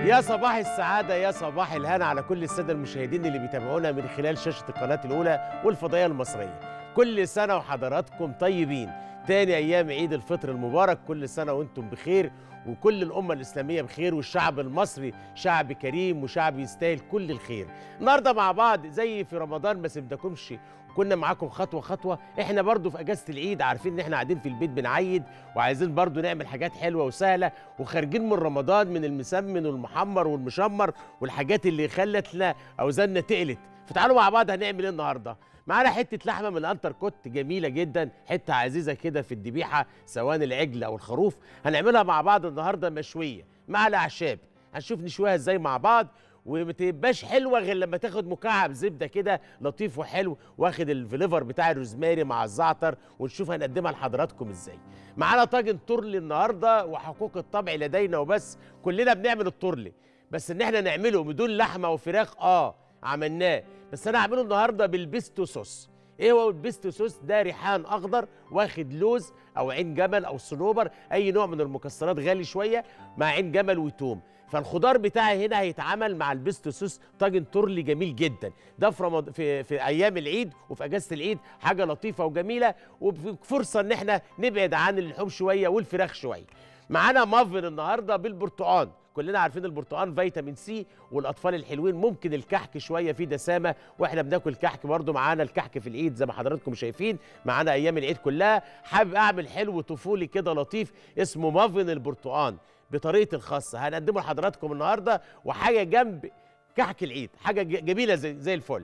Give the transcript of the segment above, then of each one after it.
يا صباح السعادة يا صباح الهنا على كل السادة المشاهدين اللي بيتابعونا من خلال شاشة القناة الأولى والفضائية المصرية كل سنة وحضراتكم طيبين تاني أيام عيد الفطر المبارك كل سنة وانتم بخير وكل الأمة الإسلامية بخير والشعب المصري شعب كريم وشعب يستاهل كل الخير النهاردة مع بعض زي في رمضان ما سيبناكمش كنا معاكم خطوة خطوة احنا برضو في اجازة العيد عارفين ان احنا قاعدين في البيت بنعيد وعايزين برضو نعمل حاجات حلوة وسهلة وخارجين من رمضان من المسمن والمحمر والمشمر والحاجات اللي خلتنا اوزاننا تقلت فتعالوا مع بعض هنعمل ايه النهارده معانا حته لحمه من الانتر كوت جميله جدا حته عزيزه كده في الذبيحه سواء العجل او الخروف هنعملها مع بعض النهارده مشويه مع الاعشاب هنشوف نشويها ازاي مع بعض وما تبقاش حلوه غير لما تاخد مكعب زبده كده لطيف وحلو واخد الفليفر بتاع الروزماري مع الزعتر ونشوف هنقدمها لحضراتكم ازاي معانا طاجن ترلي النهارده وحقوق الطبع لدينا وبس كلنا بنعمل الترلي بس ان احنا نعمله بدون لحمه وفراخ اه عملناه بس انا هعمله النهارده بالبيستو صوص ايه هو البيستو صوص ده ريحان اخضر واخد لوز او عين جمل او صنوبر اي نوع من المكسرات غالي شويه مع عين جمل وتوم فالخضار بتاعي هنا هيتعمل مع البيستو صوص طاجن ترلي جميل جدا ده في رمض... في في ايام العيد وفي اجازه العيد حاجه لطيفه وجميله وفرصه ان احنا نبعد عن اللحوم شويه والفراخ شويه معانا مافن النهارده بالبرتقال كلنا عارفين البرتقال فيتامين سي والاطفال الحلوين ممكن الكحك شويه فيه دسامه واحنا بناكل كحك برده معانا الكحك في العيد زي ما حضراتكم شايفين معانا ايام العيد كلها حابب اعمل حلو طفولي كده لطيف اسمه مافن البرتقال بطريقه الخاصه هنقدمه لحضراتكم النهارده وحاجه جنب كحك العيد حاجه جميله زي, زي الفل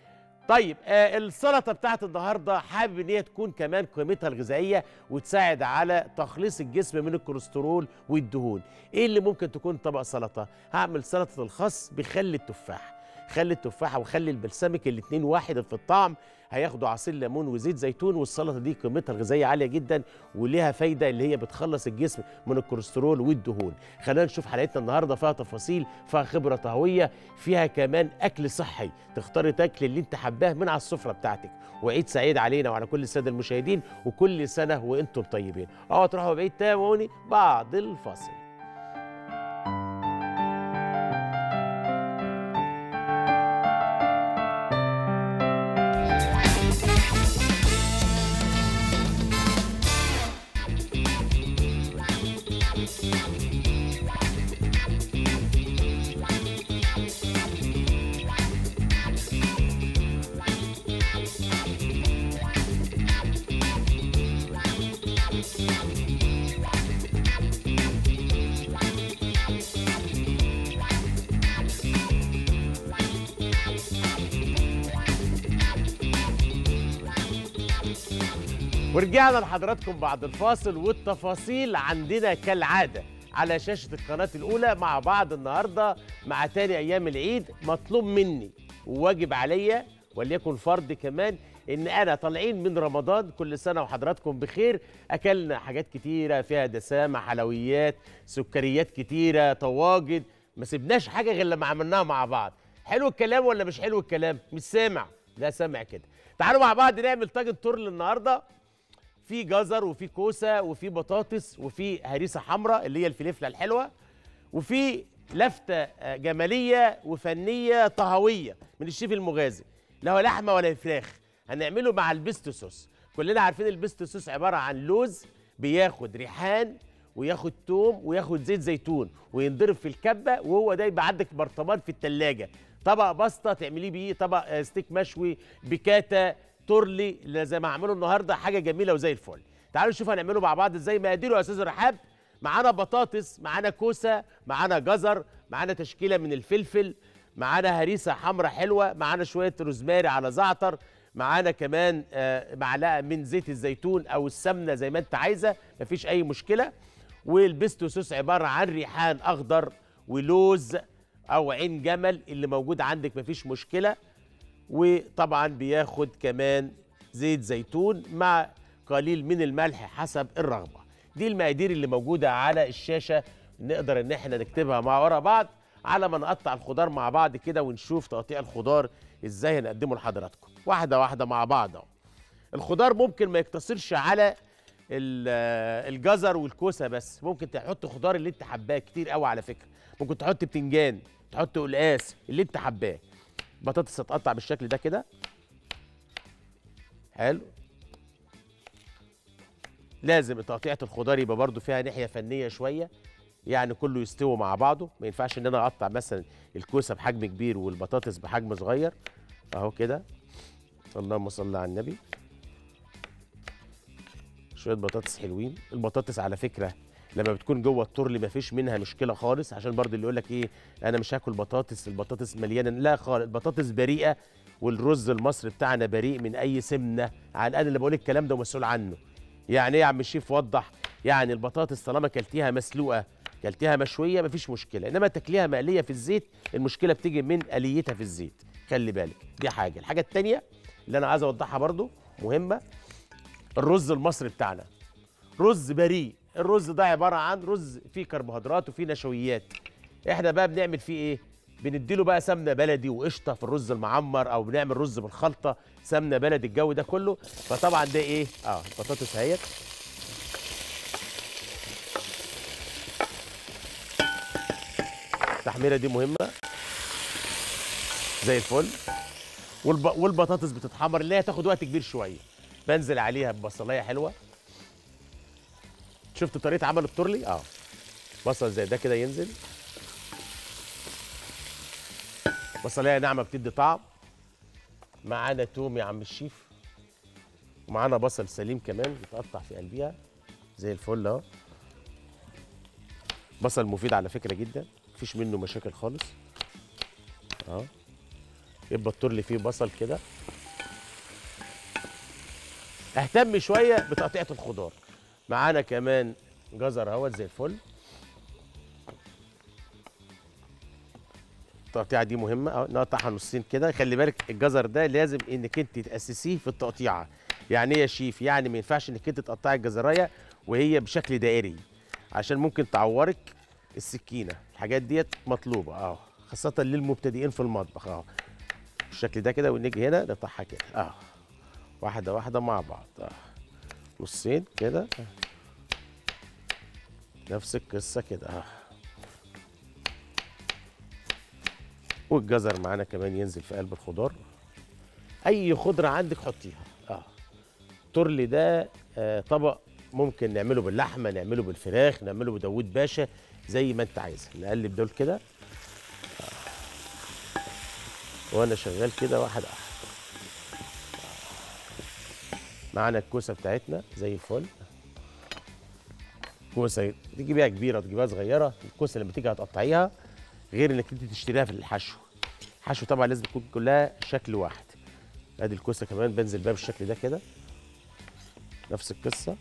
طيب آه السلطه بتاعت النهارده حابب ان هي تكون كمان قيمتها الغذائيه وتساعد على تخليص الجسم من الكوليسترول والدهون ايه اللي ممكن تكون طبق سلطه هعمل سلطه الخس بخل التفاح خل التفاحه وخل البلسمك الاثنين واحد في الطعم هياخدوا عصير ليمون وزيت زيتون والسلطه دي قيمتها الغذائيه عاليه جدا وليها فايده اللي هي بتخلص الجسم من الكوليسترول والدهون خلينا نشوف حلقتنا النهارده فيها تفاصيل فيها خبره طهويه فيها كمان اكل صحي تختاري تاكل اللي انت حباه من على السفره بتاعتك وعيد سعيد علينا وعلى كل الساده المشاهدين وكل سنه وانتم طيبين اوعوا تروحوا بعيد تابعوني بعد الفاصل ورجعنا لحضراتكم بعد الفاصل والتفاصيل عندنا كالعاده على شاشه القناه الاولى مع بعض النهارده مع تاني ايام العيد مطلوب مني وواجب عليا وليكن فرض كمان ان انا طالعين من رمضان كل سنه وحضراتكم بخير اكلنا حاجات كتيره فيها دسامه حلويات سكريات كتيره طواجن ما سيبناش حاجه غير لما عملناها مع بعض حلو الكلام ولا مش حلو الكلام مش سامع لا سامع كده تعالوا مع بعض نعمل طاجن ترل النهارده في جزر وفي كوسه وفي بطاطس وفي هريسه حمراء اللي هي الفلفله الحلوه وفي لفته جماليه وفنيه طهويه من الشيف المغازي لا هو لحمه ولا فراخ هنعمله مع البيستو صوص كلنا عارفين البيستو صوص عباره عن لوز بياخد ريحان وياخد توم وياخد زيت زيتون وينضرب في الكبه وهو ده يبقى عندك برطمان في التلاجة طبق باستا تعمليه بيه طبق ستيك مشوي بكاتا ترلي زي ما هعمله النهارده حاجه جميله وزي الفل تعالوا نشوف هنعمله مع بعض ازاي مقاديره يا استاذ رحاب معانا بطاطس معانا كوسه معانا جزر معانا تشكيله من الفلفل معانا هريسه حمراء حلوه معانا شويه روزماري على زعتر معانا كمان معلقه من زيت الزيتون او السمنه زي ما انت عايزه مفيش اي مشكله والبيستو صوص عباره عن ريحان اخضر ولوز او عين جمل اللي موجود عندك مفيش مشكله وطبعا بياخد كمان زيت زيتون مع قليل من الملح حسب الرغبه دي المقادير اللي موجوده على الشاشه نقدر ان احنا نكتبها مع ورا بعض على ما نقطع الخضار مع بعض كده ونشوف تقطيع الخضار ازاي هنقدمه لحضراتكم واحده واحده مع بعض اهو الخضار ممكن ما يقتصرش على ال- الجزر والكوسه بس ممكن تحط خضار اللي انت حباه كتير قوي على فكره ممكن تحط بتنجان تحط قلقاس اللي انت حباه بطاطس تتقطع بالشكل ده كده حلو لازم تقطيعه الخضار يبقى برضو فيها ناحيه فنيه شويه يعني كله يستوي مع بعضه ما ينفعش ان انا اقطع مثلا الكوسه بحجم كبير والبطاطس بحجم صغير اهو كده اللهم صل على النبي شويه بطاطس حلوين البطاطس على فكره لما بتكون جوه الترل ما فيش منها مشكله خالص عشان برضه اللي يقول لك ايه انا مش هاكل بطاطس البطاطس مليانه لا خالص البطاطس بريئه والرز المصري بتاعنا بريء من اي سمنه على الاقل اللي بقول الكلام ده مسؤول عنه يعني ايه يا عم الشيف وضح يعني البطاطس طالما كلتيها مسلوقه كلتيها مشويه مفيش مشكله انما تاكليها مقليه في الزيت المشكله بتيجي من اليتها في الزيت خلي بالك دي حاجه الحاجه الثانيه اللي انا عايز اوضحها برضو مهمه الرز المصري بتاعنا رز بريء الرز ده عباره عن رز فيه كربوهيدرات وفيه نشويات احنا بقى بنعمل فيه ايه بنديله بقى سمنه بلدي وقشطه في الرز المعمر او بنعمل رز بالخلطه سمنه بلدي الجو ده كله فطبعا ده ايه اه البطاطس اهيت التحميره دي مهمه زي الفل والب... والبطاطس بتتحمر اللي هي تاخد وقت كبير شويه بنزل عليها ببصلايه حلوه شفت طريقه عمل التورلي اه بصل زي ده كده ينزل بصلايه ناعمه بتدي طعم معانا توم يا عم الشيف ومعانا بصل سليم كمان بيتقطع في قلبيها زي الفل اهو بصل مفيد على فكره جدا مفيش منه مشاكل خالص اهو يبقى التورلي فيه بصل كده اهتم شويه بتقطيعه الخضار معانا كمان جزر اهوت زي الفل التقطيعه دي مهمه اهو نقطعها نصين كده خلي بالك الجزر ده لازم انك انت تاسسيه في التقطيعه يعني ايه يا شيف يعني ما ينفعش انك انت تقطعي الجزرايه وهي بشكل دائري عشان ممكن تعورك السكينه الحاجات ديت مطلوبه اه خاصه للمبتدئين في المطبخ اه بالشكل ده كده ونيجي هنا نقطعها كده اه واحده واحده مع بعض اه نصين كده آه. نفس القصه كده اه والجزر معانا كمان ينزل في قلب الخضار اي خضره عندك حطيها اه تورلي ده آه طبق ممكن نعمله باللحمه نعمله بالفراخ نعمله بداوود باشا زي ما انت عايز نقلب دول كده آه. وانا شغال كده واحد واحد معانا الكوسه بتاعتنا زي الفل كوسه تجيبيها كبيره تجيبيها صغيره الكوسه لما تيجي هتقطعيها غير انك انت تشتريها في الحشو الحشو طبعا لازم تكون كلها شكل واحد ادي الكوسه كمان بنزل بيها بالشكل ده كده نفس القصه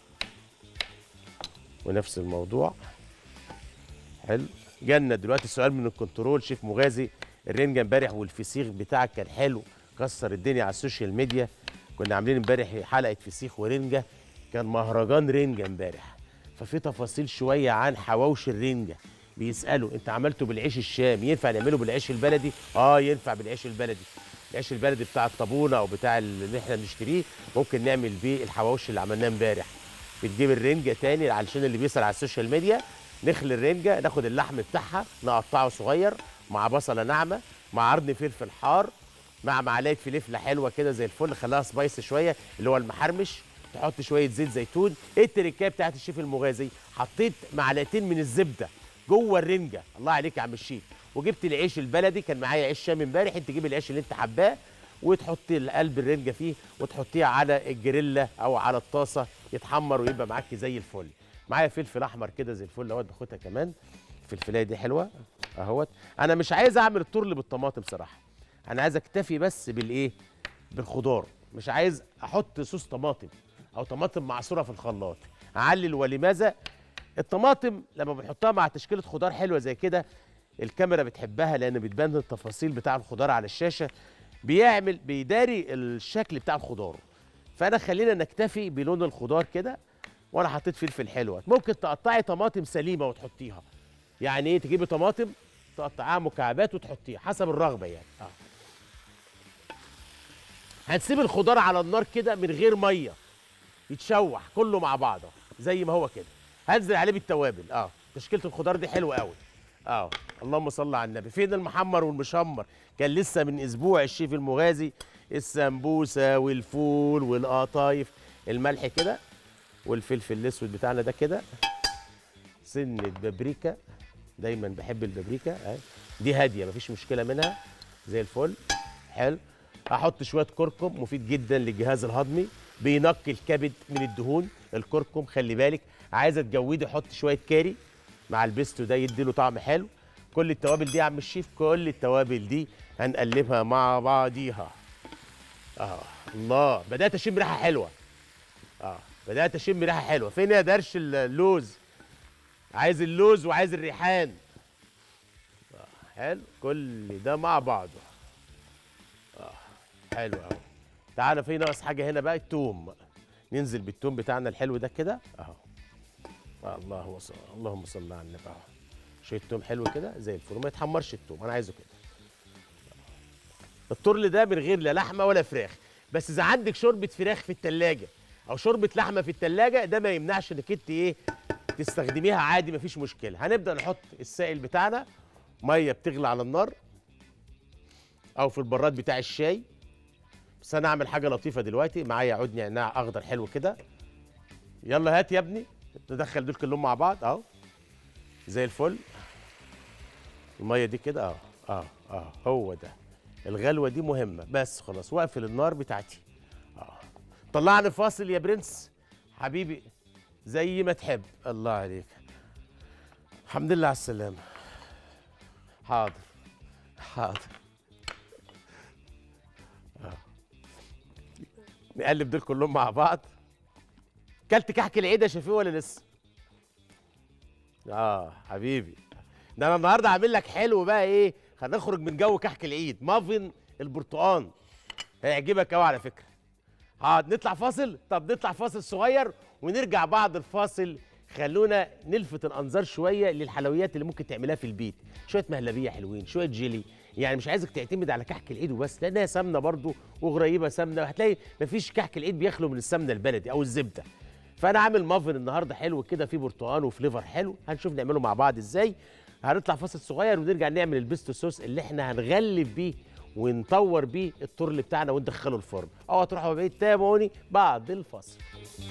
ونفس الموضوع حلو جالنا دلوقتي سؤال من الكنترول شيف مغازي الرنجه امبارح والفسيخ بتاعك كان حلو كسر الدنيا على السوشيال ميديا كنا عاملين امبارح حلقه فسيخ ورنجه كان مهرجان رنجه امبارح ففي تفاصيل شويه عن حواوشي الرنجه بيسالوا انت عملته بالعيش الشام ينفع نعمله بالعيش البلدي اه ينفع بالعيش البلدي العيش البلدي بتاع الطابونه او بتاع اللي احنا بنشتريه ممكن نعمل بيه الحواوشي اللي عملناه امبارح بتجيب الرنجه تاني علشان اللي بيسال على السوشيال ميديا نخلي الرنجه ناخد اللحم بتاعها نقطعه صغير مع بصله ناعمه مع قرن فلفل حار مع معلقه فلفله حلوه كده زي الفل خليها سبايس شويه اللي هو المحرمش تحط شويه زيت زيتون ايه التركيه بتاعت الشيف المغازي حطيت معلقتين من الزبده جوه الرنجه الله عليك يا عم الشيف وجبت العيش البلدي كان معايا عيش شام امبارح انت تجيب العيش اللي انت حباه وتحطي قلب الرنجه فيه وتحطيه على الجريلا او على الطاسه يتحمر ويبقى معاكي زي الفل معايا فلفل احمر كده زي الفل اهوت باخدها كمان الفلفلايه دي حلوه اهوت انا مش عايز اعمل الترل بالطماطم صراحه انا عايز اكتفي بس بالايه بالخضار مش عايز احط صوص طماطم او طماطم معصوره في الخلاط اعلل ولماذا الطماطم لما بنحطها مع تشكيله خضار حلوه زي كده الكاميرا بتحبها لان بتبان التفاصيل بتاع الخضار على الشاشه بيعمل بيداري الشكل بتاع الخضار فانا خلينا نكتفي بلون الخضار كده وانا حطيت فلفل حلوه ممكن تقطعي طماطم سليمه وتحطيها يعني ايه تجيبي طماطم تقطعيها مكعبات وتحطيها حسب الرغبه يعني اه هنسيب الخضار على النار كده من غير ميه يتشوح كله مع بعضه زي ما هو كده هنزل عليه بالتوابل اه تشكيله الخضار دي حلوه قوي اه اللهم صل على النبي فين المحمر والمشمر كان لسه من اسبوع الشيف المغازي السمبوسه والفول والقطايف الملح كده والفلفل الاسود بتاعنا ده كده سنه بابريكا دايما بحب البابريكا اهي دي هاديه مفيش مشكله منها زي الفل حلو هحط شويه كركم مفيد جدا للجهاز الهضمي بينقي الكبد من الدهون الكركم خلي بالك عايزه تجودي حط شويه كاري مع البيستو ده يديله طعم حلو كل التوابل دي يا عم الشيف كل التوابل دي هنقلبها مع بعضيها اه الله بدات اشم ريحه حلوه اه بدات اشم ريحه حلوه فين يا درش اللوز عايز اللوز وعايز الريحان آه. حلو كل ده مع بعضه اه حلو قوي تعالى في ناقص حاجه هنا بقى التوم ننزل بالتوم بتاعنا الحلو ده كده اهو آه الله وصل اللهم صل على النبي اهو شويه توم حلو كده زي الفل ما يتحمرش التوم انا عايزه كده الطرل ده من غير لا لحمه ولا فراخ بس اذا عندك شوربه فراخ في التلاجة او شوربه لحمه في التلاجة ده ما يمنعش انك انت ايه تستخدميها عادي مفيش مشكله هنبدا نحط السائل بتاعنا ميه بتغلي على النار او في البراد بتاع الشاي بس انا اعمل حاجه لطيفه دلوقتي معايا عود نعناع اخضر حلو كده يلا هات يا ابني ندخل دول كلهم مع بعض اهو زي الفل الميه دي كده اه اه اه هو ده الغلوه دي مهمه بس خلاص واقفل النار بتاعتي اه طلعني فاصل يا برنس حبيبي زي ما تحب الله عليك الحمد لله على السلامه حاضر حاضر آه. نقلب دول كلهم مع بعض كلت كحك العيد يا شفيق ولا لسه اه حبيبي ده انا النهارده عامل لك حلو بقى ايه هنخرج من جو كحك العيد مافن البرتقان هيعجبك قوي على فكره هقعد نطلع فاصل طب نطلع فاصل صغير ونرجع بعد الفاصل خلونا نلفت الانظار شويه للحلويات اللي ممكن تعملها في البيت شويه مهلبيه حلوين شويه جيلي يعني مش عايزك تعتمد على كحك العيد وبس لانها سمنه برضو وغريبه سمنه هتلاقي مفيش كحك العيد بيخلو من السمنه البلدي او الزبده فانا عامل مافن النهارده حلو كده فيه برتقال وفليفر حلو هنشوف نعمله مع بعض ازاي هنطلع فاصل صغير ونرجع نعمل البيستو صوص اللي احنا هنغلف بيه ونطور بيه الترل بتاعنا وندخله الفرن اوعى تروحوا بعيد تابعوني بعد الفاصل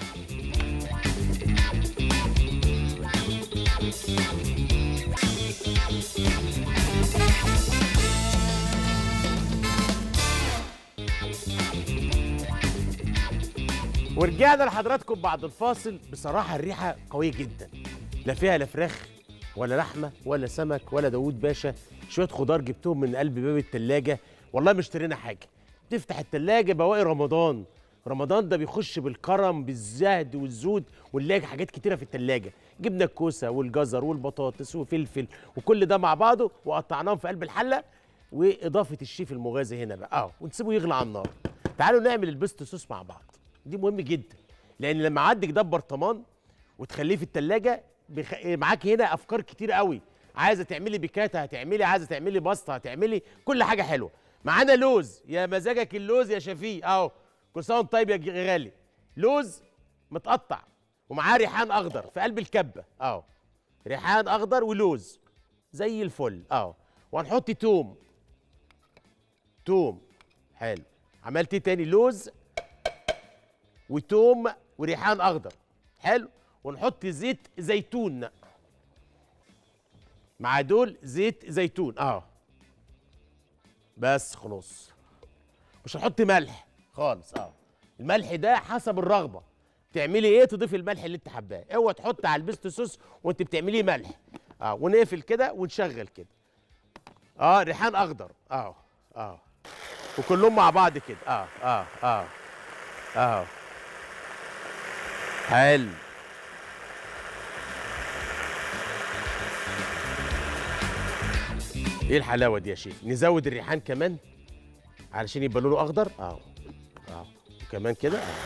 ورجعنا لحضراتكم بعد الفاصل بصراحه الريحه قويه جدا لا فيها لا فراخ ولا لحمه ولا سمك ولا داوود باشا شويه خضار جبتهم من قلب باب التلاجة والله ما اشترينا حاجه تفتح التلاجة بواقي رمضان رمضان ده بيخش بالكرم بالزهد والزود ونلاقي حاجات كتيره في التلاجة جبنا الكوسه والجزر والبطاطس وفلفل وكل ده مع بعضه وقطعناهم في قلب الحله واضافه الشيف المغازي هنا بقى اه ونسيبه يغلى على النار تعالوا نعمل البيست صوص مع بعض دي مهم جدا لان لما عندك ده برطمان وتخليه في التلاجة بخ... معاكي هنا افكار كتير قوي عايزه تعملي بيكاتا هتعملي عايزه تعملي باستا هتعملي كل حاجه حلوه معانا لوز يا مزاجك اللوز يا شفيق اهو كل سنه وانت طيب يا غالي لوز متقطع ومعاه ريحان اخضر في قلب الكبه اهو ريحان اخضر ولوز زي الفل اهو وهنحط توم توم حلو عملت ايه تاني لوز وتوم وريحان اخضر حلو ونحط زيت زيتون مع دول زيت زيتون اه بس خلاص مش هنحط ملح خالص اه الملح ده حسب الرغبه تعملي ايه تضيفي الملح اللي انت حباه اوعى تحط على البيست صوص وانت بتعمليه ملح اه ونقفل كده ونشغل كده اه ريحان اخضر اه اه وكلهم مع بعض كده اه اه اه اه حلو ايه الحلاوه دي يا شيخ نزود الريحان كمان علشان يبقى لونه اخضر اه اه وكمان كده اه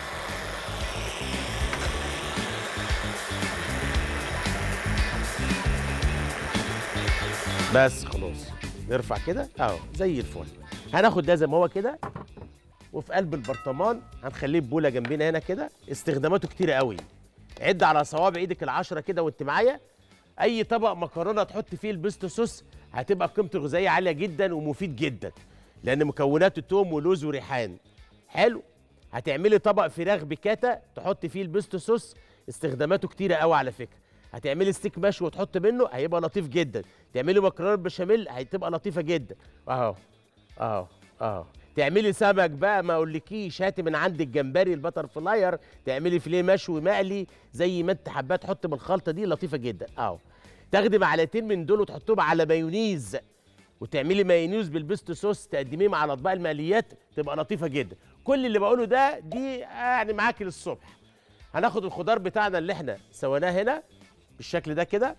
بس خلاص نرفع كده اهو زي الفل هناخد ده زي ما هو كده وفي قلب البرطمان هنخليه بوله جنبنا هنا كده استخداماته كتيره قوي عد على صوابع ايدك العشره كده وانت معايا اي طبق مكرونه تحط فيه البيستو صوص هتبقى قيمته الغذائيه عاليه جدا ومفيد جدا لان مكوناته توم ولوز وريحان حلو هتعملي طبق فراخ بكاتا تحط فيه البيستو صوص استخداماته كتيره قوي على فكره هتعملي ستيك مشوي وتحط منه هيبقى لطيف جدا تعملي مكرونه بشاميل هتبقى لطيفه جدا اهو اهو اهو تعملي سمك بقى ما اقولكيش هاتي من عند الجمبري البتر فلاير تعملي فيليه مشوي مقلي زي ما انت حباه تحط من الخلطه دي لطيفه جدا اهو تاخدي معلقتين من دول وتحطهم على مايونيز وتعملي مايونيز بالبيستو صوص تقدميه مع الاطباق المقليات تبقى لطيفه جدا كل اللي بقوله ده دي يعني معاكي للصبح هناخد الخضار بتاعنا اللي احنا سويناه هنا بالشكل ده كده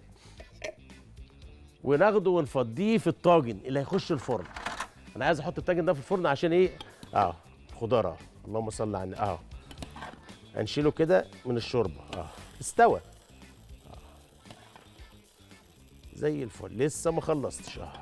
وناخده ونفضيه في الطاجن اللي هيخش الفرن انا عايز احط الطاجن ده في الفرن عشان ايه اه خضار اه اللهم صل على النبي اه هنشيله كده من الشوربه اه استوى آه. زي الفل لسه ما خلصتش اه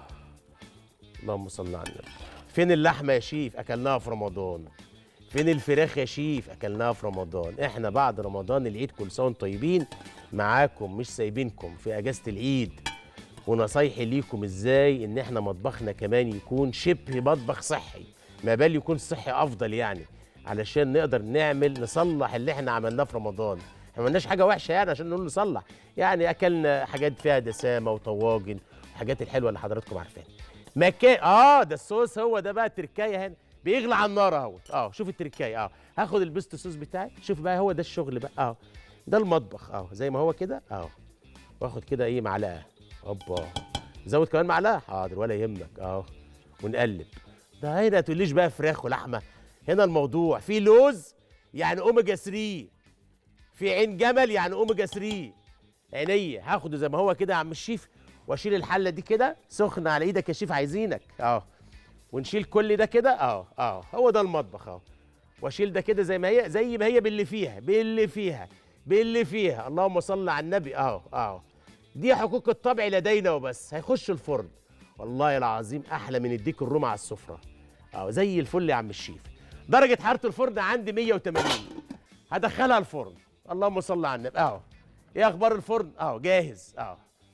اللهم صل على النبي فين اللحمه يا شيف اكلناها في رمضان فين الفراخ يا شيف اكلناها في رمضان احنا بعد رمضان العيد كل سنه وانتم طيبين معاكم مش سايبينكم في اجازه العيد ونصايحي ليكم ازاي ان احنا مطبخنا كمان يكون شبه مطبخ صحي ما بال يكون صحي افضل يعني علشان نقدر نعمل نصلح اللي احنا عملناه في رمضان احنا ما عملناش حاجه وحشه يعني عشان نقول نصلح يعني اكلنا حاجات فيها دسامه وطواجن الحاجات الحلوه اللي حضراتكم عارفينها مكان اه ده الصوص هو ده بقى التركايه هنا بيغلى على النار اهوت اه شوف التركايه اه هاخد البيست صوص بتاعي شوف بقى هو ده الشغل بقى اه ده المطبخ اه زي ما هو كده اه واخد كده ايه معلقه اوبا زود كمان معلقه حاضر ولا يهمك اه ونقلب ده هنا تقوليش بقى فراخ ولحمه هنا الموضوع في لوز يعني اوميجا 3 في عين جمل يعني اوميجا 3 عينيا هاخده زي ما هو كده يا عم الشيف واشيل الحله دي كده سخنه على ايدك يا شيف عايزينك اه ونشيل كل ده كده اه اه هو ده المطبخ اه واشيل ده كده زي ما هي زي ما هي باللي فيها باللي فيها باللي فيها اللهم صل على النبي اه اه دي حقوق الطبع لدينا وبس هيخش الفرن والله العظيم احلى من الديك الروم على السفره اه زي الفل يا عم الشيف درجه حراره الفرن عندي 180 هدخلها الفرن اللهم صل على النبي اه ايه اخبار الفرن اه جاهز اه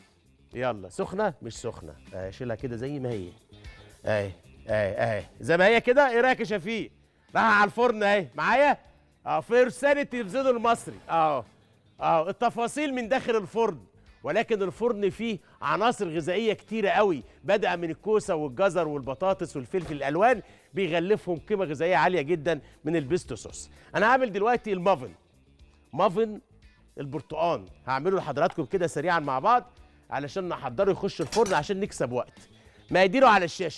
يلا سخنه مش سخنه آه شيلها كده زي ما هي اهي اهي اهي زي ما هي كده ايه رايك يا شفيق راح على الفرن اهي معايا اه فرسان التلفزيون المصري اه اه التفاصيل من داخل الفرن ولكن الفرن فيه عناصر غذائيه كتيره قوي بدأ من الكوسه والجزر والبطاطس والفلفل الالوان بيغلفهم قيمه غذائيه عاليه جدا من البيستو صوص انا هعمل دلوقتي المافن مافن البرتقان هعمله لحضراتكم كده سريعا مع بعض علشان نحضره يخش الفرن عشان نكسب وقت مقاديره على الشاشه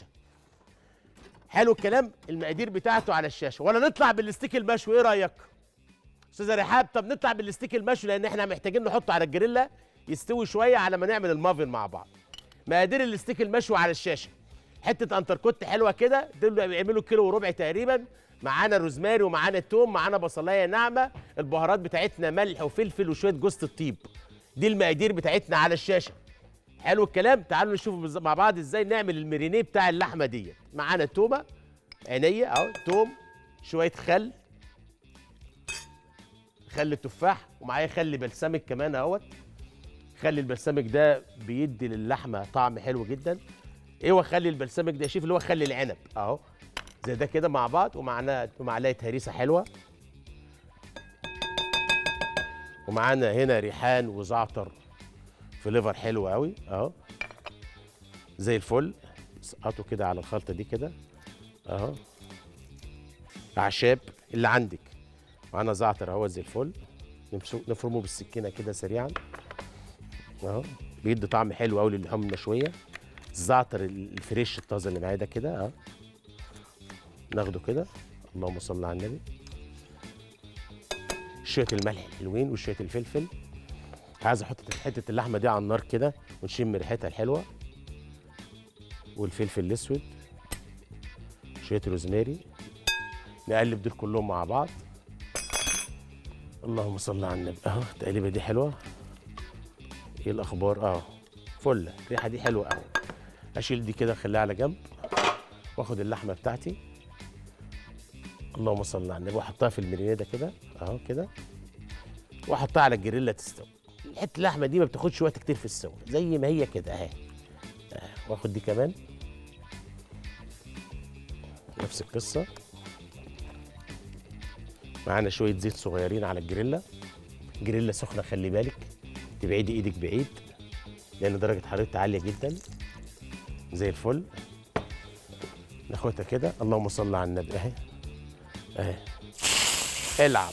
حلو الكلام المقادير بتاعته على الشاشه ولا نطلع بالستيك المشوي ايه رايك استاذه رحاب طب نطلع بالستيك المشوي لان احنا محتاجين نحطه على الجريلا يستوي شويه على ما نعمل المافن مع بعض مقادير الستيك المشوي على الشاشه حته انتركوت حلوه كده دول بيعملوا كيلو وربع تقريبا معانا روزماري ومعانا توم معانا بصلايه ناعمه البهارات بتاعتنا ملح وفلفل وشويه جوز الطيب دي المقادير بتاعتنا على الشاشه حلو الكلام تعالوا نشوف مع بعض ازاي نعمل المرينيه بتاع اللحمه ديت معانا تومه عينيه اهو توم شويه خل خل التفاح ومعايا خل بلسمك كمان اهوت خل البلسمك ده بيدي للحمه طعم حلو جدا ايه هو خل البلسمك ده شوف اللي هو خل العنب اهو زي ده كده مع بعض ومعنا معلقه هريسه حلوه ومعانا هنا ريحان وزعتر فليفر حلو قوي اهو زي الفل سقطه كده على الخلطه دي كده اهو اعشاب اللي عندك معانا زعتر اهو زي الفل نفرمه بالسكينه كده سريعا اهو بيدي طعم حلو قوي للحوم المشويه الزعتر الفريش الطازه اللي معايا ده كده اهو ناخده كده اللهم صل على النبي شويه الملح الحلوين وشويه الفلفل عايز احط حته اللحمه دي على النار كده ونشم ريحتها الحلوه والفلفل الاسود شويه روزماري نقلب دول كلهم مع بعض اللهم صل على النبي اهو التقليبه دي حلوه ايه الاخبار اه فله الريحه دي حلوه قوي اشيل دي كده اخليها على جنب واخد اللحمه بتاعتي اللهم صل على النبي واحطها في المرينيه ده كده اهو كده واحطها على الجريلا تستوي حته اللحمه دي ما بتاخدش وقت كتير في السوا زي ما هي كده اهي آه، واخد دي كمان نفس القصه معانا شويه زيت صغيرين على الجريلا جريلا سخنه خلي بالك تبعدي ايدك بعيد لان درجه حرارتها عاليه جدا زي الفل ناخدها كده اللهم صل على النبي اهي اهي العب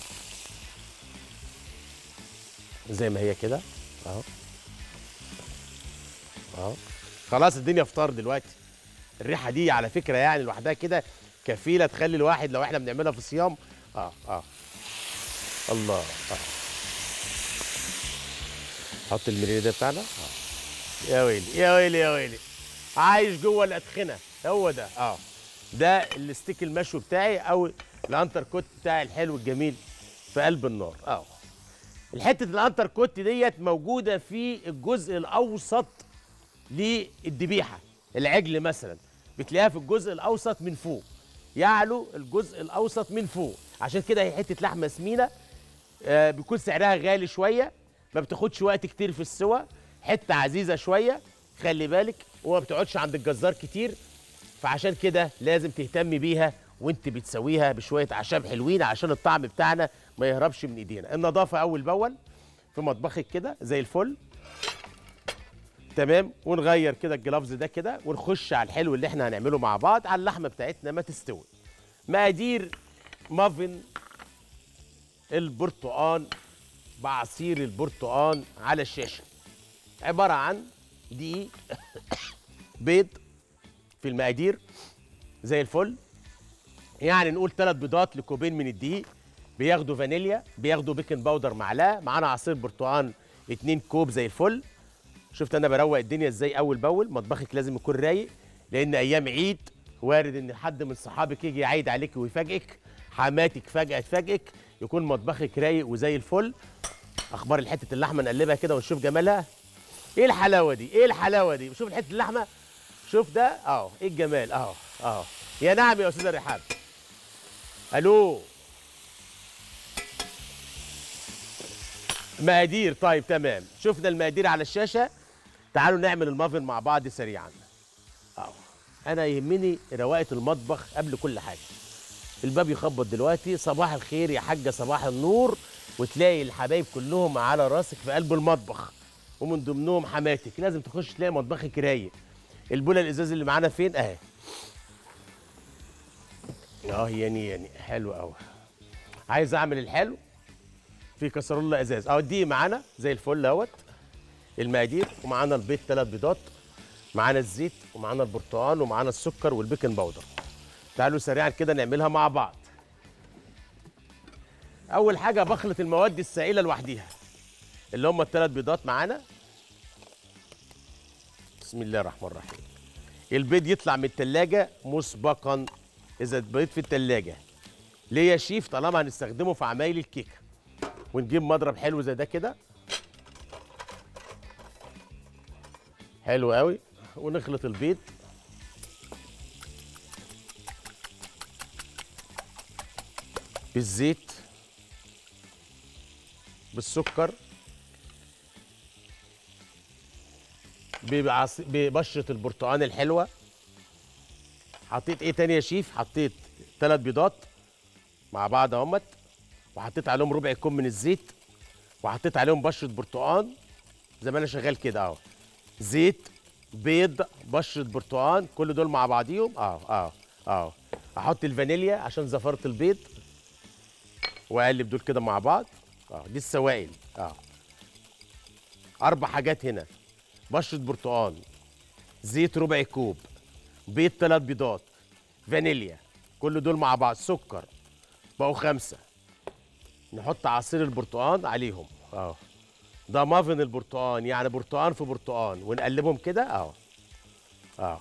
زي ما هي كده اهو اهو خلاص الدنيا فطار دلوقتي الريحه دي على فكره يعني لوحدها كده كفيله تخلي الواحد لو احنا بنعملها في الصيام اه اه الله اه حط المرينه ده بتاعنا آه. يا ويلي يا ويلي يا ويلي عايش جوه الادخنه هو ده اه ده الستيك المشوي بتاعي او الانتر كوت بتاعي الحلو الجميل في قلب النار اه الحته الانتر كوت ديت موجوده في الجزء الاوسط للذبيحه العجل مثلا بتلاقيها في الجزء الاوسط من فوق يعلو الجزء الاوسط من فوق عشان كده هي حته لحمه سمينه آه بيكون سعرها غالي شويه ما بتاخدش وقت كتير في السوى حته عزيزه شويه خلي بالك وما بتقعدش عند الجزار كتير فعشان كده لازم تهتمي بيها وانت بتسويها بشويه اعشاب حلوين عشان الطعم بتاعنا ما يهربش من ايدينا النظافه اول باول في مطبخك كده زي الفل تمام ونغير كده الجلافز ده كده ونخش على الحلو اللي احنا هنعمله مع بعض على اللحمه بتاعتنا ما تستوي مقادير مافن البرتقان بعصير البرتقان على الشاشه عباره عن دقيق بيض في المقادير زي الفل يعني نقول ثلاث بيضات لكوبين من الدقيق بياخدوا فانيليا بياخدوا بيكنج باودر معلقه معانا عصير برتقان اتنين كوب زي الفل شفت انا بروق الدنيا ازاي اول باول مطبخك لازم يكون رايق لان ايام عيد وارد ان حد من صحابك يجي يعيد عليك ويفاجئك حماتك فجاه تفاجئك يكون مطبخك رايق وزي الفل اخبار الحته اللحمه نقلبها كده ونشوف جمالها ايه الحلاوه دي ايه الحلاوه دي شوف الحته اللحمه شوف ده اهو ايه الجمال اهو اهو يا نعم يا استاذه رحاب الو مقادير طيب تمام شفنا المقادير على الشاشه تعالوا نعمل المافن مع بعض سريعا اهو انا يهمني رواقه المطبخ قبل كل حاجه الباب يخبط دلوقتي صباح الخير يا حاجه صباح النور وتلاقي الحبايب كلهم على راسك في قلب المطبخ ومن ضمنهم حماتك لازم تخش تلاقي مطبخك رايق البوله الازاز اللي معانا فين اهي اه يعني يعني حلو قوي عايز اعمل الحلو في كسرولة ازاز اهو دي معانا زي الفل اهوت المقادير ومعانا البيض ثلاث بيضات معانا الزيت ومعانا البرتقال ومعانا السكر والبيكنج باودر تعالوا سريعا كده نعملها مع بعض اول حاجه بخلط المواد السائله لوحديها اللي هم الثلاث بيضات معانا بسم الله الرحمن الرحيم البيض يطلع من التلاجة مسبقا اذا البيض في التلاجة ليه يا شيف طالما هنستخدمه في عمايل الكيكه ونجيب مضرب حلو زي ده كده حلو قوي ونخلط البيض بالزيت بالسكر ببعص- ببشرة البرتقال الحلوة حطيت ايه تاني يا شيف حطيت ثلاث بيضات مع بعض اهمت وحطيت عليهم ربع كوب من الزيت وحطيت عليهم بشرة برتقال زي ما انا شغال كده اهو زيت بيض بشرة برتقال كل دول مع بعضيهم اه اه اه احط الفانيليا عشان زفرة البيض واقلب دول كده مع بعض اه دي السوائل اه اربع حاجات هنا بشرة برتقال زيت ربع كوب بيض ثلاث بيضات فانيليا كل دول مع بعض سكر بقوا خمسة نحط عصير البرتقال عليهم اه ده مافن البرتقال يعني برتقال في برتقال ونقلبهم كده اه اه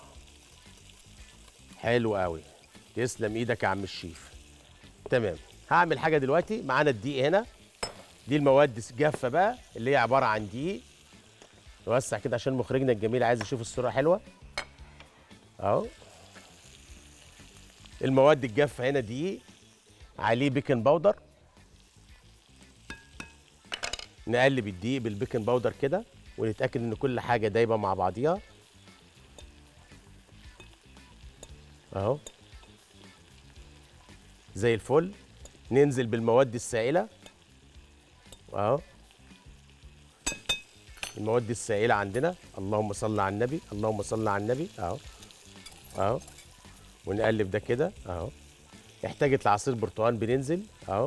حلو قوي تسلم ايدك يا عم الشيف تمام هعمل حاجه دلوقتي معانا الدقيق هنا دي المواد جافه بقى اللي هي عباره عن دقيق نوسع كده عشان مخرجنا الجميل عايز يشوف الصوره حلوه اهو المواد الجافه هنا دقيق عليه بيكنج باودر نقلب الدقيق بالبيكنج باودر كده ونتاكد ان كل حاجه دايبه مع بعضيها اهو زي الفل ننزل بالمواد السائله اهو المواد السائله عندنا اللهم صل على النبي اللهم صل على النبي اهو اهو ونقلب ده كده اهو احتاجت لعصير برتقال بننزل اهو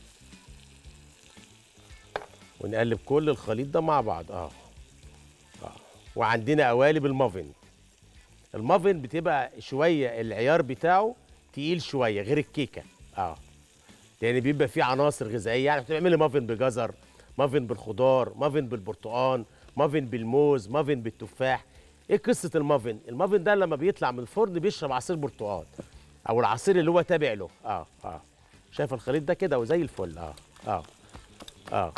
ونقلب كل الخليط ده مع بعض اه اه وعندنا قوالب المافن المافن بتبقى شويه العيار بتاعه تقيل شويه غير الكيكه اه لان بيبقى فيه عناصر غذائيه يعني بتعملي مافن بجزر مافن بالخضار مافن بالبرتقال مافن بالموز مافن بالتفاح ايه قصه المافن المافن ده لما بيطلع من الفرن بيشرب عصير برتقال او العصير اللي هو تابع له اه اه شايف الخليط ده كده وزي الفل اه اه اه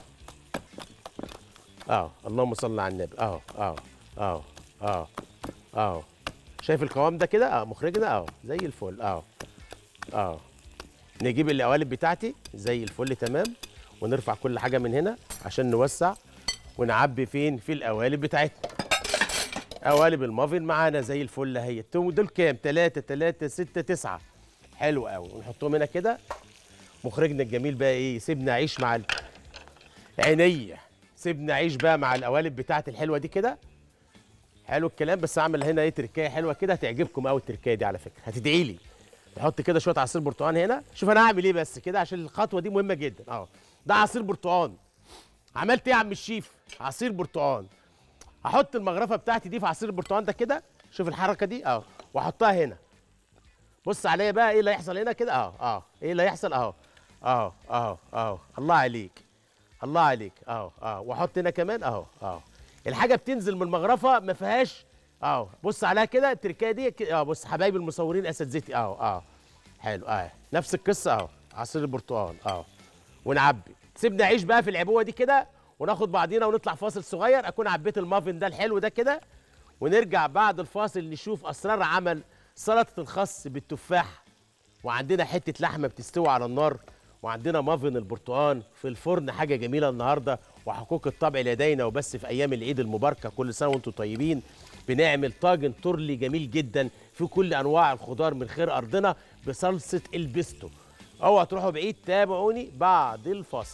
اه اللهم صل على النبي اه اه اه اه اه شايف القوام ده كده اه مخرجنا اه زي الفل اه اه نجيب القوالب بتاعتي زي الفل تمام ونرفع كل حاجه من هنا عشان نوسع ونعبي فين في القوالب بتاعتنا قوالب المافن معانا زي الفل اهي دول كام 3 3 6 9 حلو قوي ونحطهم هنا كده مخرجنا الجميل بقى ايه سيبنا عيش مع ال... عينيا سيبنا عيش بقى مع القوالب بتاعت الحلوه دي كده حلو الكلام بس اعمل هنا ايه تركايه حلوه كده هتعجبكم قوي التركايه دي على فكره هتدعي لي نحط كده شويه عصير برتقال هنا شوف انا هعمل ايه بس كده عشان الخطوه دي مهمه جدا اه ده عصير برتقال عملت ايه يا عم الشيف عصير برتقال هحط المغرفه بتاعتي دي في عصير البرتقال ده كده شوف الحركه دي اه واحطها هنا بص عليا بقى ايه اللي هيحصل هنا كده اه اه ايه اللي هيحصل اهو اه اه اه الله عليك الله عليك اه اه واحط هنا كمان اهو اه الحاجه بتنزل من المغرفه ما فيهاش اه بص عليها كده التركايه دي كده، اه بص حبايبي المصورين اساتذتي اه اه حلو اه نفس القصه اهو عصير البرتقال اه ونعبي سيبنا عيش بقى في العبوه دي كده وناخد بعضينا ونطلع فاصل صغير اكون عبيت المافن ده الحلو ده كده ونرجع بعد الفاصل نشوف اسرار عمل سلطه الخس بالتفاح وعندنا حته لحمه بتستوي على النار وعندنا مافن البرتقال في الفرن حاجه جميله النهارده وحقوق الطبع لدينا وبس في ايام العيد المباركه كل سنه وانتم طيبين بنعمل طاجن تورلي جميل جدا في كل انواع الخضار من خير ارضنا بصلصه البيستو اوعوا تروحوا بعيد تابعوني بعد الفاصل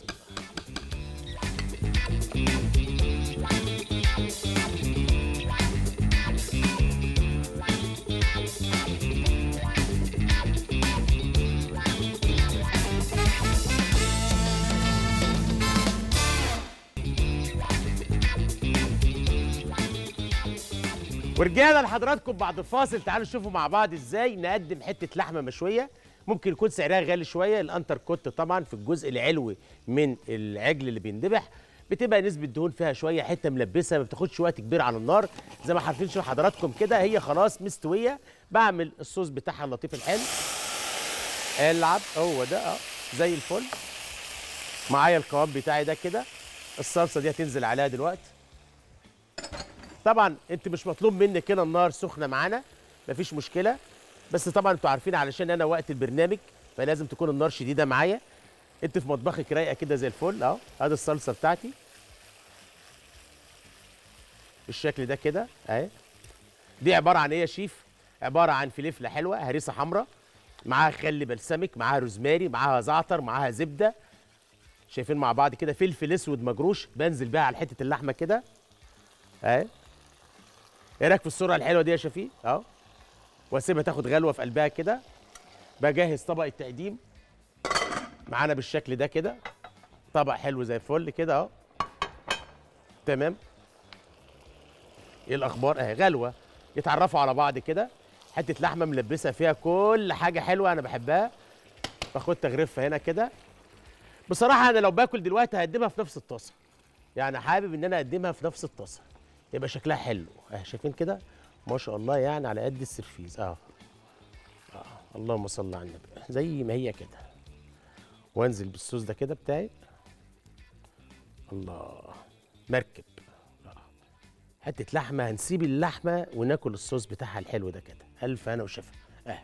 ورجعنا لحضراتكم بعد الفاصل تعالوا نشوفوا مع بعض ازاي نقدم حته لحمه مشويه ممكن يكون سعرها غالي شويه الانتر كوت طبعا في الجزء العلوي من العجل اللي بيندبح بتبقى نسبه دهون فيها شويه حته ملبسه ما بتاخدش وقت كبير على النار زي ما عارفين شوف حضراتكم كده هي خلاص مستويه بعمل الصوص بتاعها اللطيف الحلو العب هو ده اه زي الفل معايا القوام بتاعي ده كده الصلصه دي هتنزل عليها دلوقتي طبعا انت مش مطلوب منك هنا النار سخنه معانا مفيش مشكله بس طبعا انتوا عارفين علشان انا وقت البرنامج فلازم تكون النار شديده معايا انت في مطبخك رايقه كده زي الفل اهو ادي الصلصه بتاعتي بالشكل ده كده اهي دي عباره عن ايه يا شيف عباره عن فلفله حلوه هريسه حمراء معاها خل بلسمك معاها روزماري معاها زعتر معاها زبده شايفين مع بعض كده فلفل اسود مجروش بنزل بيها على حته اللحمه كده اهي ايه رايك في الصوره الحلوه دي يا شفيق اهو واسيبها تاخد غلوه في قلبها كده بجهز طبق التقديم معانا بالشكل ده كده طبق حلو زي الفل كده اهو تمام ايه الاخبار اهي غلوه يتعرفوا على بعض كده حته لحمه ملبسه فيها كل حاجه حلوه انا بحبها باخد تغرفه هنا كده بصراحه انا لو باكل دلوقتي هقدمها في نفس الطاسه يعني حابب ان انا اقدمها في نفس الطاسه يبقى شكلها حلو اه شايفين كده ما شاء الله يعني على قد السرفيز اه اه اللهم صل على النبي زي ما هي كده وانزل بالصوص ده كده بتاعي الله مركب آه. حته لحمه هنسيب اللحمه وناكل الصوص بتاعها الحلو ده كده الف انا وشفا اه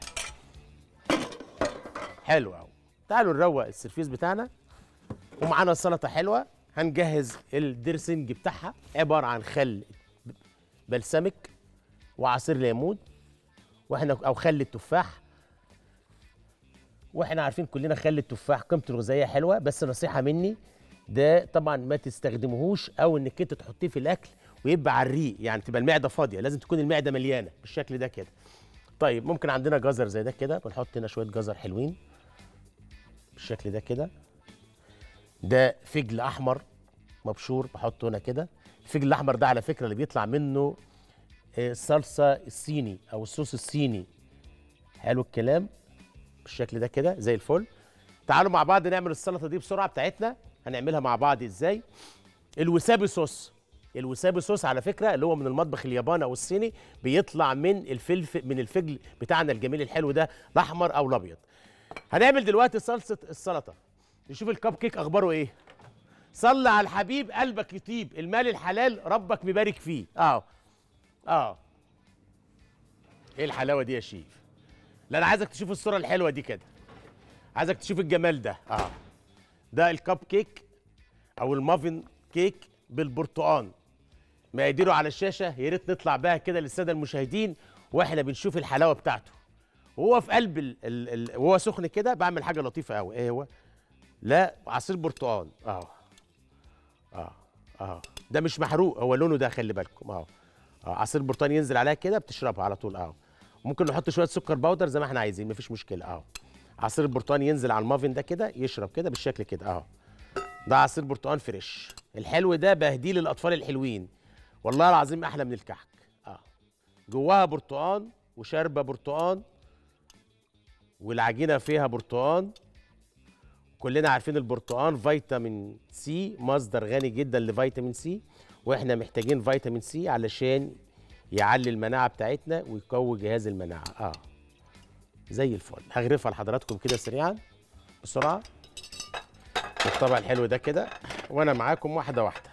حلو اهو تعالوا نروق السرفيز بتاعنا ومعانا سلطه حلوه هنجهز الدرسنج بتاعها عباره عن خل بلسمك وعصير ليمون واحنا او خل التفاح واحنا عارفين كلنا خل التفاح قيمته الغذائيه حلوه بس نصيحه مني ده طبعا ما تستخدموهوش او انك انت تحطيه في الاكل ويبقى على الريق يعني تبقى المعده فاضيه لازم تكون المعده مليانه بالشكل ده كده طيب ممكن عندنا جزر زي ده كده بنحط هنا شويه جزر حلوين بالشكل ده كده ده فجل احمر مبشور بحطه هنا كده الفجل الاحمر ده على فكره اللي بيطلع منه آه، الصلصه الصيني او الصوص الصيني حلو الكلام بالشكل ده كده زي الفل تعالوا مع بعض نعمل السلطه دي بسرعه بتاعتنا هنعملها مع بعض ازاي الوسابي صوص الوسابي صوص على فكره اللي هو من المطبخ الياباني او الصيني بيطلع من الفلفل من الفجل بتاعنا الجميل الحلو ده الاحمر او الابيض هنعمل دلوقتي صلصه السلطه نشوف الكب كيك اخباره ايه صلي على الحبيب قلبك يطيب المال الحلال ربك مبارك فيه اه اه ايه الحلاوه دي يا شيف لا انا عايزك تشوف الصوره الحلوه دي كده عايزك تشوف الجمال ده اه ده الكب كيك او المافن كيك بالبرتقال مقاديره على الشاشه يا ريت نطلع بها كده للساده المشاهدين واحنا بنشوف الحلاوه بتاعته وهو في قلب ال ال ال وهو سخن كده بعمل حاجه لطيفه قوي ايه هو لا عصير برتقال اه اه اه ده مش محروق هو لونه ده خلي بالكم اه اه عصير برتقال ينزل عليها كده بتشربها على طول اه ممكن نحط شويه سكر باودر زي ما احنا عايزين مفيش مشكله اه عصير البرتقال ينزل على المافن ده كده يشرب كده بالشكل كده اه ده عصير برتقال فريش الحلو ده بهديه للاطفال الحلوين والله العظيم احلى من الكحك اه جواها برتقال وشاربه برتقال والعجينه فيها برتقال كلنا عارفين البرتقال فيتامين سي مصدر غني جدا لفيتامين سي واحنا محتاجين فيتامين سي علشان يعلي المناعه بتاعتنا ويقوي جهاز المناعه اه زي الفل هغرفها لحضراتكم كده سريعا بسرعه بالطبع الحلو ده كده وانا معاكم واحده واحده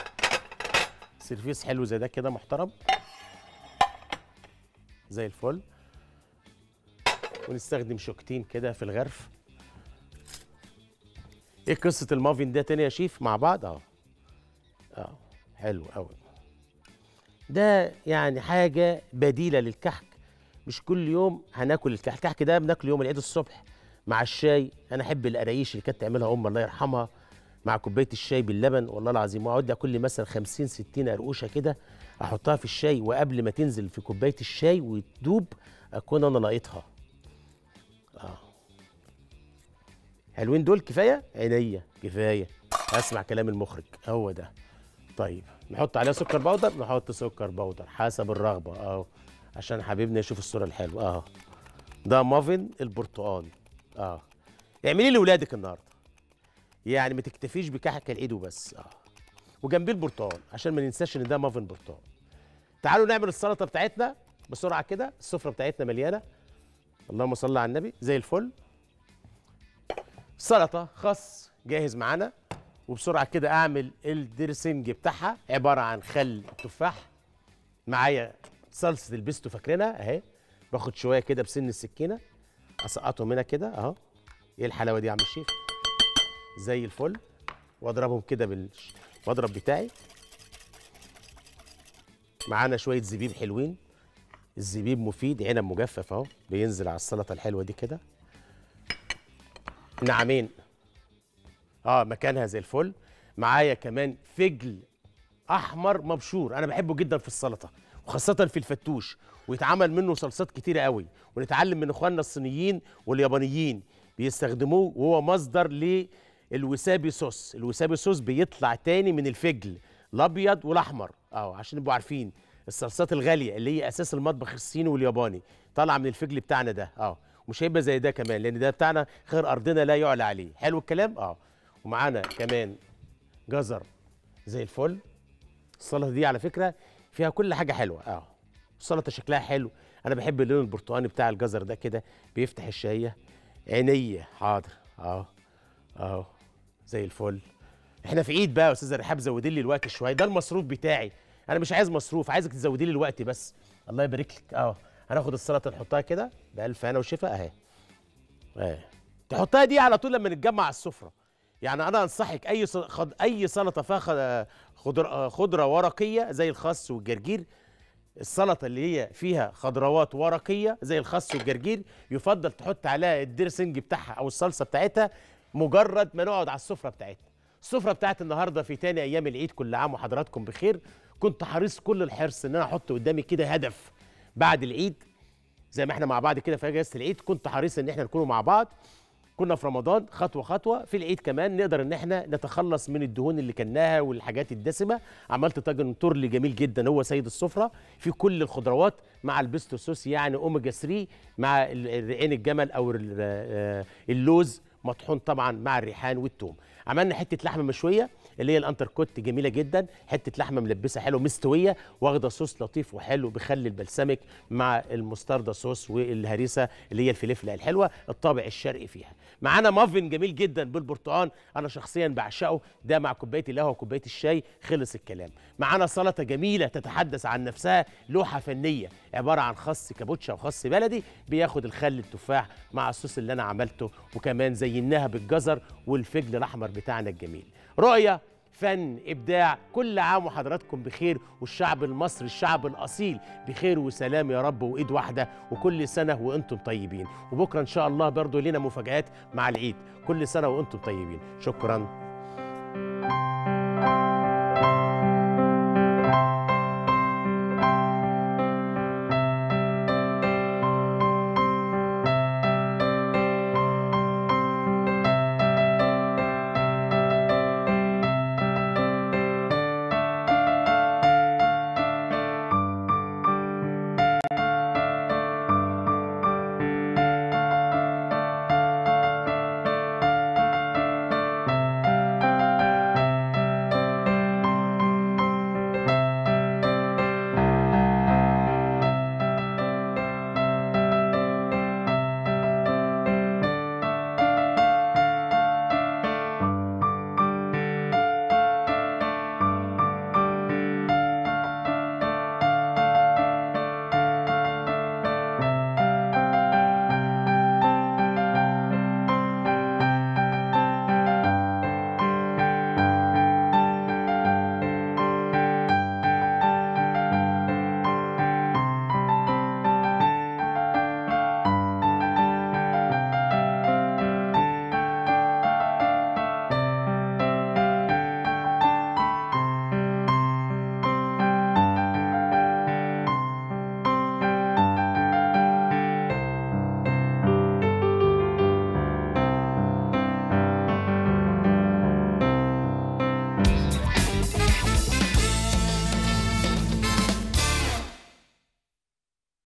سيرفيس حلو زي ده كده محترم زي الفل ونستخدم شوكتين كده في الغرف ايه قصه المافين ده تاني يا شيف مع بعض اه اه حلو قوي ده يعني حاجه بديله للكحك مش كل يوم هناكل الكحك الكحك ده بناكله يوم العيد الصبح مع الشاي انا احب القرايش اللي كانت تعملها ام الله يرحمها مع كوبايه الشاي باللبن والله العظيم واقعد اكل لي مثلا 50 60 قرقوشه كده احطها في الشاي وقبل ما تنزل في كوبايه الشاي وتدوب اكون انا لاقيتها اه حلوين دول كفايه عينيا كفايه اسمع كلام المخرج هو ده طيب نحط عليها سكر بودر نحط سكر بودر حسب الرغبه اه عشان حبيبنا يشوف الصوره الحلوه اه ده مافن البرتقال اه اعملي لاولادك النهارده يعني ما تكتفيش بكحك العيد وبس اه وجنبيه البرتقال عشان ما ننساش ان ده مافن برتقال تعالوا نعمل السلطه بتاعتنا بسرعه كده السفره بتاعتنا مليانه اللهم صل على النبي زي الفل سلطه خس جاهز معانا وبسرعه كده اعمل الدرسنج بتاعها عباره عن خل تفاح معايا صلصه البيستو فاكرينها اهي باخد شويه كده بسن السكينه اسقطهم هنا كده اهو ايه الحلاوه دي يا عم الشيف زي الفل واضربهم كده بالمضرب بتاعي معانا شويه زبيب حلوين الزبيب مفيد عنب مجفف اهو بينزل على السلطه الحلوه دي كده نعمين اه مكانها زي الفل معايا كمان فجل احمر مبشور انا بحبه جدا في السلطه وخاصه في الفتوش ويتعمل منه صلصات كتيره قوي ونتعلم من اخواننا الصينيين واليابانيين بيستخدموه وهو مصدر للوسابي صوص الوسابي صوص بيطلع تاني من الفجل الابيض والاحمر اه عشان نبقوا عارفين الصلصات الغاليه اللي هي اساس المطبخ الصيني والياباني طالعه من الفجل بتاعنا ده اه مش هيبقى زي ده كمان لان ده بتاعنا خير ارضنا لا يعلى عليه حلو الكلام اه ومعانا كمان جزر زي الفل السلطه دي على فكره فيها كل حاجه حلوه اه السلطه شكلها حلو انا بحب اللون البرتقاني بتاع الجزر ده كده بيفتح الشهيه عينيا حاضر اه اه زي الفل احنا في عيد بقى يا استاذه رحاب زودي لي الوقت شويه ده المصروف بتاعي انا مش عايز مصروف عايزك تزودي لي الوقت بس الله يبارك لك اه هناخد السلطه نحطها كده بألف هنا وشفا اهي اهي تحطها دي على طول لما نتجمع على السفره يعني انا انصحك اي ص- خض... اي سلطه فيها خ- خضر... خضره ورقيه زي الخس والجرجير السلطه اللي هي فيها خضروات ورقيه زي الخس والجرجير يفضل تحط عليها الدرسنج بتاعها او الصلصه بتاعتها مجرد ما نقعد على السفره بتاعتنا السفره بتاعت النهارده في تاني ايام العيد كل عام وحضراتكم بخير كنت حريص كل الحرص ان انا احط قدامي كده هدف بعد العيد زي ما احنا مع بعض كده في اجازه العيد كنت حريص ان احنا نكونوا مع بعض كنا في رمضان خطوه خطوه في العيد كمان نقدر ان احنا نتخلص من الدهون اللي كلناها والحاجات الدسمه عملت طاجن تورلي جميل جدا هو سيد السفره في كل الخضروات مع البيستو صوص يعني اوميجا 3 مع ال- الرقين الجمل او ال- آه، اللوز مطحون طبعا مع الريحان والثوم عملنا حته لحمه مشويه اللي هي الانتركوت جميله جدا حته لحمه ملبسه حلو مستويه واخده صوص لطيف وحلو بخل البلسمك مع المستردة صوص والهريسه اللي هي الفلفله الحلوه الطابع الشرقي فيها معانا مافن جميل جدا بالبرتقال انا شخصيا بعشقه ده مع كوبايه القهوه وكوبايه الشاي خلص الكلام معانا سلطه جميله تتحدث عن نفسها لوحه فنيه عباره عن خس كابوتشا وخس بلدي بياخد الخل التفاح مع الصوص اللي انا عملته وكمان زيناها بالجزر والفجل الاحمر بتاعنا الجميل رؤيه فن ابداع كل عام وحضراتكم بخير والشعب المصري الشعب الاصيل بخير وسلام يا رب وايد واحده وكل سنه وانتم طيبين وبكره ان شاء الله برضو لنا مفاجات مع العيد كل سنه وانتم طيبين شكرا